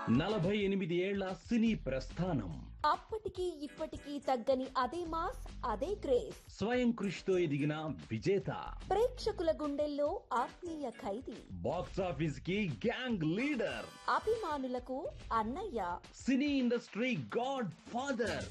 నలభై ఎనిమిది ఏళ్ల సినీ ప్రస్థానం అప్పటికి ఇప్పటికీ తగ్గని అదే మాస్ అదే క్రేజ్ స్వయం కృషితో ఎదిగిన విజేత ప్రేక్షకుల గుండెల్లో ఆత్మీయ ఖైదీ బాక్స్ ఆఫీస్ కి గ్యాంగ్ లీడర్ అభిమానులకు అన్నయ్య cine industry godfather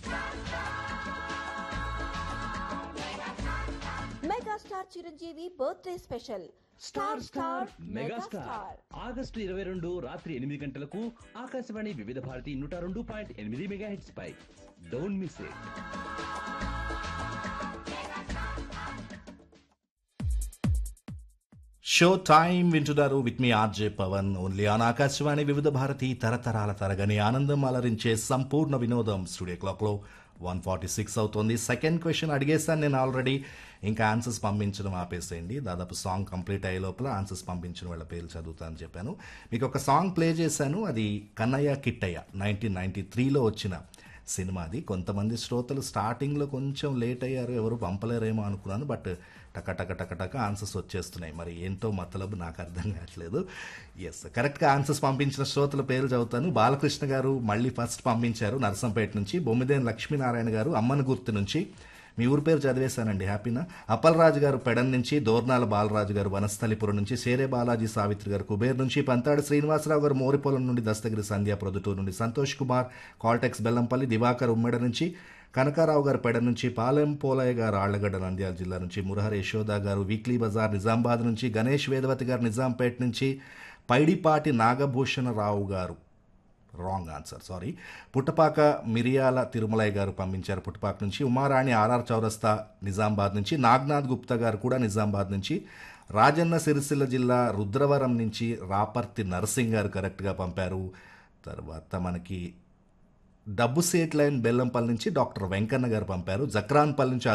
megastar Chiranjeevi birthday special star star megastar August ఇరవై రెండు రాత్రి ఎనిమిది గంటలకు ఆకాశవాణి వివిధ భారతి నూట రెండు పాయింట్ ఎనిమిది మెగా హెడ్స్ పై don't miss it show time వింటున్నారు విత్ మీ RJ Pavan only on Akashvani Vividh Bharati తరతరాల తరగని ఆనందం అలరించే సంపూర్ణ వినోదం స్టూడియో క్లాక్లో వన్ ఫార్టీ సిక్స్ అవుతుంది సెకండ్ క్వశ్చన్ అడిగేస్తాను నేను ఆల్రెడీ ఇంకా ఆన్సర్స్ పంపించడం ఆపేసేయండి దాదాపు సాంగ్ కంప్లీట్ అయ్యే లోపల ఆన్సర్స్ పంపించిన వాళ్ళ పేర్లు చదువుతానని చెప్పాను మీకు ఒక సాంగ్ ప్లే చేశాను అది కన్నయ్య కిట్టయ్య నైన్టీన్ నైన్టీ త్రీలో వచ్చిన సినిమాది కొంతమంది శ్రోతలు స్టార్టింగ్లో కొంచెం లేట్ అయ్యారు ఎవరు పంపలేరేమో అనుకున్నాను బట్ టక టక టక టక ఆన్సర్స్ వచ్చేస్తున్నాయి మరి ఏంటో మతలబు నాకు అర్థం కావట్లేదు ఎస్ కరెక్ట్గా ఆన్సర్స్ పంపించిన శ్రోతల పేరు చదువుతాను బాలకృష్ణ గారు మళ్ళీ ఫస్ట్ పంపించారు నరసంపేట నుంచి బొమ్మిదేని లక్ష్మీనారాయణ గారు అమ్మని గుర్తు నుంచి మీ ఊరి పేరు చదివేశానండి హ్యాపీనా అప్పలరాజు గారు పెడన్ నుంచి దోర్నాల బాలరాజు గారు వనస్థలిపురం నుంచి సేరే బాలాజీ సావిత్రి గారు కుబేర్ నుంచి పంతాడు శ్రీనివాసరావు గారు మోరిపొలం నుండి దస్తగిరి సంధ్య ప్రొద్దుటూరు నుండి సంతోష్ కుమార్ కాల్టెక్స్ బెల్లంపల్లి దివాకర్ ఉమ్మెడ నుంచి కనకారావు గారు పెడ నుంచి పాలెం పోలయ్య గారు ఆళ్లగడ్డ నంద్యాల జిల్లా నుంచి మురహర్ యశోద గారు వీక్లీ బజార్ నిజామాబాద్ నుంచి గణేష్ వేదవతి గారు నిజాంపేట నుంచి పైడిపాటి నాగభూషణ రావు గారు రాంగ్ ఆన్సర్ సారీ పుట్టపాక మిరియాల తిరుమలయ్య గారు పంపించారు పుట్టపాక నుంచి ఉమారాణి ఆర్ఆర్ చౌరస్తా నిజామాబాద్ నుంచి నాగ్నాథ్ గుప్తా గారు కూడా నిజామాబాద్ నుంచి రాజన్న సిరిసిల్ల జిల్లా రుద్రవరం నుంచి రాపర్తి నరసింగ్ గారు కరెక్ట్గా పంపారు తర్వాత మనకి డబ్బు సేట్ లైన్ బెల్లంపల్లి నుంచి డాక్టర్ వెంకన్న గారు పంపారు జక్రాన్పల్లి నుంచి